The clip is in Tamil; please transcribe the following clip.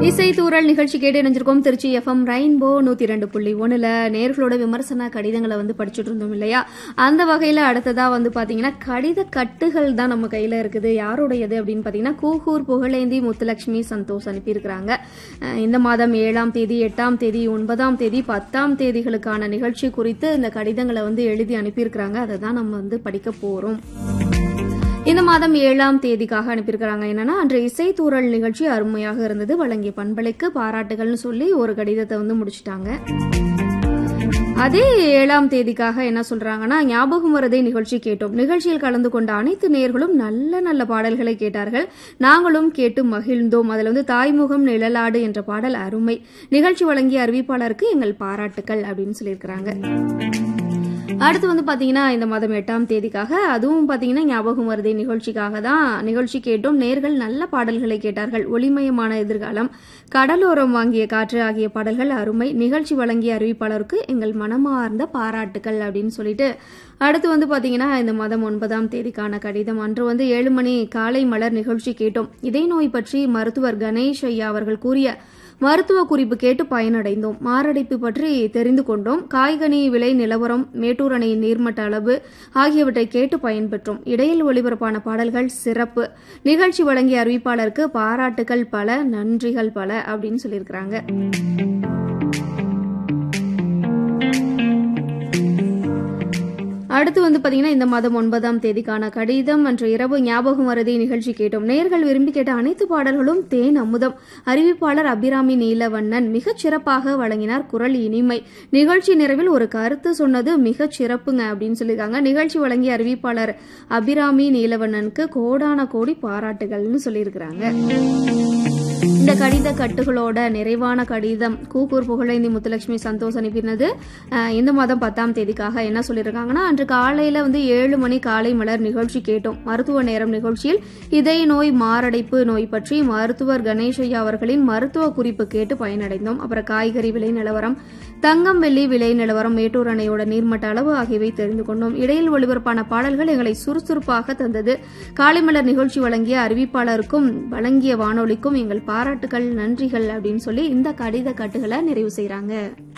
இசை தூரல் நிகழ்ச்சி கேட்டு இணைஞ்சிருக்கோம் திருச்சி எஃப்எம் ரெயின்போ நூத்தி ரெண்டு புள்ளி ஒண்ணுல நேர்களோட விமர்சன கடிதங்களை வந்து படிச்சுட்டு இருந்தோம் இல்லையா அந்த வகையில அடுத்ததா வந்து பாத்தீங்கன்னா கடித கட்டுகள் தான் நம்ம கையில இருக்குது யாருடையது அப்படின்னு பாத்தீங்கன்னா கூகூர் புகழேந்தி முத்துலட்சுமி சந்தோஷ் அனுப்பியிருக்கிறாங்க அஹ் இந்த மாதம் ஏழாம் தேதி எட்டாம் தேதி ஒன்பதாம் தேதி பத்தாம் தேதிகளுக்கான நிகழ்ச்சி குறித்து இந்த கடிதங்களை வந்து எழுதி அனுப்பியிருக்கிறாங்க அதை தான் நம்ம வந்து படிக்க போறோம் இந்த மாதம் ஏழாம் தேதிக்காக அனுப்பியிருக்கிறாங்க என்னன்னா அன்று இசை தூரல் நிகழ்ச்சி அருமையாக இருந்தது வழங்கிய பண்பலைக்கு பாராட்டுகள்னு சொல்லி ஒரு கடிதத்தை வந்து முடிச்சிட்டாங்க அதே ஏழாம் தேதிக்காக என்ன சொல்றாங்கன்னா ஞாபகம் வரதே நிகழ்ச்சி கேட்டோம் நிகழ்ச்சியில் கலந்து கொண்ட அனைத்து நேர்களும் நல்ல நல்ல பாடல்களை கேட்டார்கள் நாங்களும் கேட்டு மகிழ்ந்தோம் அதுல வந்து தாய்முகம் நிழலாடு என்ற பாடல் அருமை நிகழ்ச்சி வழங்கிய அறிவிப்பாளருக்கு எங்கள் பாராட்டுக்கள் அப்படின்னு சொல்லியிருக்கிறாங்க அடுத்து வந்து பாத்தீங்கன்னா இந்த மாதம் எட்டாம் தேதிக்காக அதுவும் பாத்தீங்கன்னா ஞாபகம் வருதே நிகழ்ச்சிக்காக தான் நிகழ்ச்சி கேட்டோம் நேர்கள் நல்ல பாடல்களை கேட்டார்கள் ஒளிமயமான எதிர்காலம் கடலோரம் வாங்கிய காற்று ஆகிய பாடல்கள் அருமை நிகழ்ச்சி வழங்கிய அறிவிப்பாளருக்கு எங்கள் மனமார்ந்த பாராட்டுக்கள் அப்படின்னு சொல்லிட்டு அடுத்து வந்து பாத்தீங்கன்னா இந்த மாதம் ஒன்பதாம் தேதிக்கான கடிதம் அன்று வந்து ஏழு மணி காலை மலர் நிகழ்ச்சி கேட்டோம் இதய நோய் பற்றி மருத்துவர் கணேஷ் ஐயா அவர்கள் கூறிய மருத்துவ குறிப்பு கேட்டு பயனடைந்தோம் மாரடைப்பு பற்றி தெரிந்து கொண்டோம் காய்கனி விலை நிலவரம் மேட்டூர் அணையின் நீர்மட்ட அளவு ஆகியவற்றை கேட்டு பயன்பெற்றோம் இடையில் ஒளிபரப்பான பாடல்கள் சிறப்பு நிகழ்ச்சி வழங்கிய அறிவிப்பாளருக்கு பாராட்டுகள் பல நன்றிகள் பல அப்படின்னு சொல்லியிருக்கிறாங்க அடுத்து வந்து பாத்தீங்கன்னா இந்த மாதம் ஒன்பதாம் தேதிக்கான கடிதம் அன்று இரவு ஞாபகம் வரதை நிகழ்ச்சி கேட்டோம் நேர்கள் விரும்பி கேட்ட அனைத்து பாடல்களும் தேன் அமுதம் அறிவிப்பாளர் அபிராமி நீலவண்ணன் மிகச் சிறப்பாக வழங்கினார் குரல் இனிமை நிகழ்ச்சி நிறைவில் ஒரு கருத்து சொன்னது மிகச் சிறப்புங்க அப்படின்னு சொல்லியிருக்காங்க நிகழ்ச்சி வழங்கிய அறிவிப்பாளர் அபிராமி நீலவண்ணனுக்கு கோடான கோடி பாராட்டுகள்னு சொல்லியிருக்கிறாங்க இந்த கடித கட்டுகளோட நிறைவான கடிதம் கூக்கூர் புகழேந்தி முத்துலட்சுமி சந்தோஷ் அனுப்பினது அஹ், இந்த மாதம் பத்தாம் தேதிக்காக என்ன சொல்லியிருக்காங்கன்னா அன்று காலையில வந்து ஏழு மணி காலை மலர் நிகழ்ச்சி கேட்டோம் மருத்துவ நேரம் நிகழ்ச்சியில் இதய நோய் மாரடைப்பு நோய் பற்றி மருத்துவர் கணேஷையா அவர்களின் மருத்துவ குறிப்பு கேட்டு பயனடைந்தோம் அப்புறம் காய்கறி விலை நிலவரம் தங்கம் வெள்ளி விலை நிலவரம் மேட்டூர் அணையோட நீர்மட்ட அளவு ஆகியவை தெரிந்து கொண்டோம் இடையில் ஒளிபரப்பான பாடல்கள் எங்களை சுறுசுறுப்பாக தந்தது காலைமலர் நிகழ்ச்சி வழங்கிய அறிவிப்பாளருக்கும் வழங்கிய வானொலிக்கும் எங்கள் பாராட்டுகள் நன்றிகள் அப்படின்னு சொல்லி இந்த கடித கட்டுகளை நிறைவு செய்றாங்க